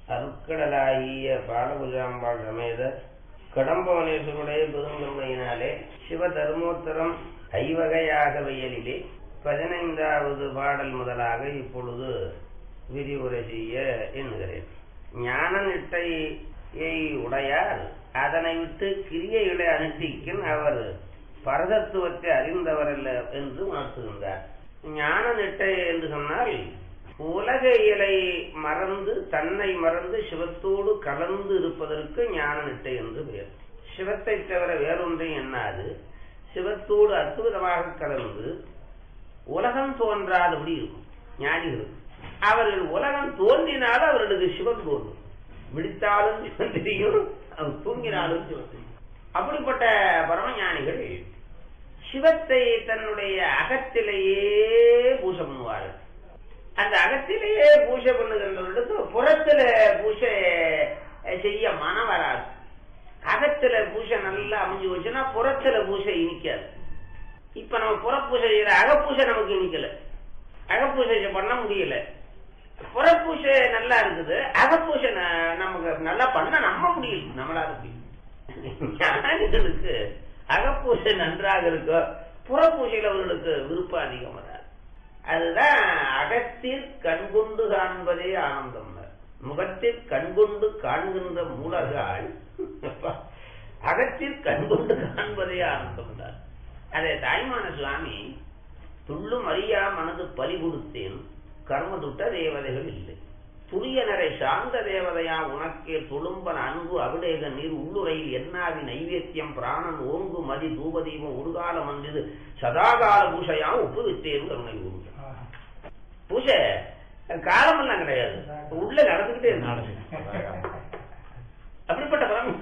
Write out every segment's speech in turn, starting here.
அருட்கடலாகிய பாலகுஜாம்பாள் சமேத கடம்பவனேஸ்வருடைய பெருங்கருணையினாலே சிவ தர்மோத்தரம் ஐவகையாக வயலிலே பதினைந்தாவது பாடல் முதலாக இப்பொழுது விரிவுரை செய்ய எண்ணுகிறேன் ஞான நிட்டையை உடையார் அதனை விட்டு கிரியைகளை அனுஷ்டிக்கின் அவர் பரதத்துவத்தை அறிந்தவரல்ல என்று உணர்த்துகின்றார் ஞான நிட்டை என்று சொன்னால் உலக இயலை மறந்து தன்னை மறந்து சிவத்தோடு கலந்து இருப்பதற்கு ஞான நிட்டை என்று பெயர் சிவத்தை தவிர வேறொன்றையும் எண்ணாது சிவத்தோடு அற்புதமாக கலந்து உலகம் தோன்றாதபடி இருக்கும் ஞானிகள் அவர்கள் உலகம் தோன்றினாலும் அவர்களுக்கு சிவன் தோன்றும் விழித்தாலும் சிவன் தெரியும் அவர் தூங்கினாலும் சிவன் தெரியும் அப்படிப்பட்ட பரமஞானிகள் சிவத்தை தன்னுடைய அகத்திலேயே பூஜை பண்ணுவார்கள் அந்த அகத்திலேயே பூஜை பண்ணுகின்றவர்களுக்கு புறத்துல பூஜை செய்ய மனம் வராது அகத்துல பூஜை நல்லா அமைஞ்சு வச்சுன்னா புறத்துல பூஜை இனிக்காது இப்ப நம்ம புறப்பூஜை செய்யற அகப்பூஜை நமக்கு இனிக்கல அகப்பூஜை பண்ண முடியல புறப்பூஜை நல்லா இருக்குது அகப்பூஜை நமக்கு நல்லா பண்ண நம்ப முடியல நம்மளால ஞானிகளுக்கு அகப்பூஜை நன்றாக இருக்கோ புறப்பூஜையில் அவர்களுக்கு விருப்பம் அதிகம் வராது அதுதான் அகத்தில் கண்கொண்டு காண்பதே ஆனந்தம் முகத்தில் கண்கொண்டு காண்கின்ற மூலகால் அகத்தில் கண்கொண்டு காண்பதே ஆனந்தம் அதே தாய்மான சுவாமி துள்ளும் அறியா மனது பலி கொடுத்தேன் கர்ம துட்ட தேவதைகள் இல்லை துரியனரை சார்ந்த தேவதையா உனக்கே துளும்பன் அன்பு அபிடேக நீர் உள்ளுரையில் என்னாவி நைவேத்தியம் பிராணன் ஓங்கு மதி தூபதீபம் உருகாலம் வந்தது சதாகால பூஷையா ஒப்பு வித்தேன் கருணை கூறு பூஜை காலமெல்லாம் கிடையாது உள்ள நடந்துகிட்டே இருந்தாலும் அப்படிப்பட்ட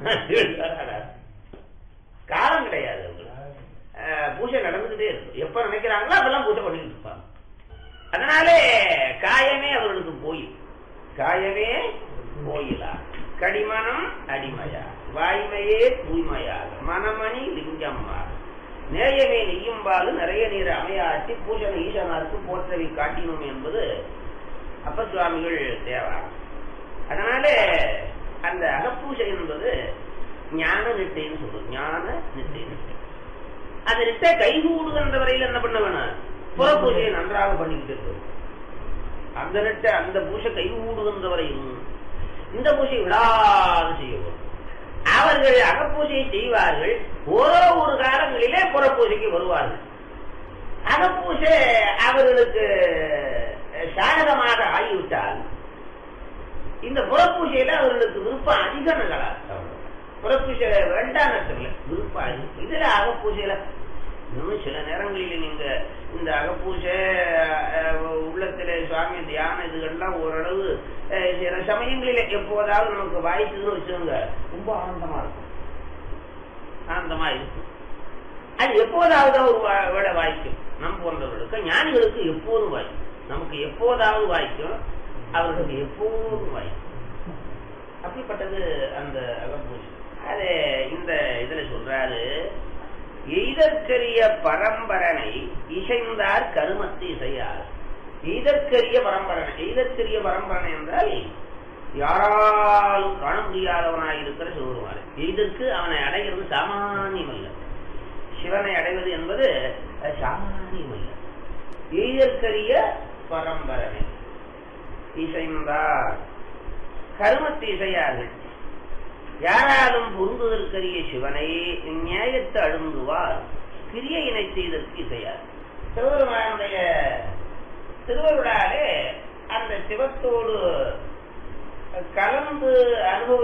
காலம் கிடையாது பூஜை நடந்துகிட்டே இருக்கும் எப்ப நினைக்கிறாங்களோ அதெல்லாம் பூஜை பண்ணிட்டு இருப்பாங்க அதனாலே காயமே அவர்களுக்கு போய் காயமே போயிலா கடிமனம் அடிமையா வாய்மையே தூய்மையாக மனமணி லிங்கம்மா நேயமே நெய்யும்பாலு நிறைய நீர் அமையாட்டி பூஜனை ஈசனாருக்கு போற்றவை காட்டினோம் என்பது அப்ப சுவாமிகள் தேவா அதனால அந்த அகப்பூஜை என்பது ஞான நிட்டைன்னு சொல்லுவோம் ஞான நிட்டை அந்த நிட்டை கைகூடுகின்ற வரையில் என்ன பண்ண வேணும் புற பூஜையை நன்றாக பண்ணிக்கிட்டு இருக்கணும் அந்த நிட்டை அந்த பூஜை கைகூடுகின்ற வரையும் இந்த பூஜை விடாது செய்யணும் அவர்கள் அகப்பூஜையை செய்வார்கள் ஓரோ ஒரு காலங்களிலே புறப்பூஜைக்கு வருவார்கள் அகப்பூஜை அவர்களுக்கு சாதகமாக ஆகிவிட்டால் இந்த புறப்பூஜையில அவர்களுக்கு விருப்பம் அதிகம் நகலாம் புறப்பூஜை வேண்டாம் விருப்பம் அதிகம் இதுல அகப்பூஜையில இன்னும் சில நேரங்களில் நீங்க இந்த அகப்பூஜை உள்ளத்துல சுவாமி தியான இதுகள்லாம் ஓரளவு சில சமயங்களில் எப்போதாவது நமக்கு வாய்ப்புன்னு வச்சுங்க ரொம்ப ஆனந்தமா இருக்கும் ஆனந்தமா இருக்கும் அது எப்போதாவது ஒரு விட வாய்க்கும் நம் போன்றவர்களுக்கு ஞானிகளுக்கு எப்போதும் வாய்க்கும் நமக்கு எப்போதாவது வாய்க்கும் அவர்களுக்கு எப்போதும் வாய்க்கும் அப்படிப்பட்டது அந்த அகப்பூஜை அது இந்த இதுல சொல்றாரு எய்தற்கரிய பரம்பரனை இசைந்தார் கருமத்து இசையார் எய்தற்கரிய பரம்பரனை எய்தற்கரிய பரம்பரனை என்றால் யாராலும் காண முடியாதவனாய் இருக்கிற சிவருமாறு எய்தற்கு அவனை அடைகிறது சாமானியம் அல்ல சிவனை அடைவது என்பது சாமானியம் அல்ல எய்தற்கரிய பரம்பரனை இசைந்தார் கருமத்து இசையார்கள் யாராலும் பொருந்துதற்கரிய சிவனை நியாயத்தை அழுந்துவார் கிரியையினை செய்தற்கு இசையார் சிவபெருமானுடைய திருவருளாலே அந்த சிவத்தோடு கலந்து அனுபவி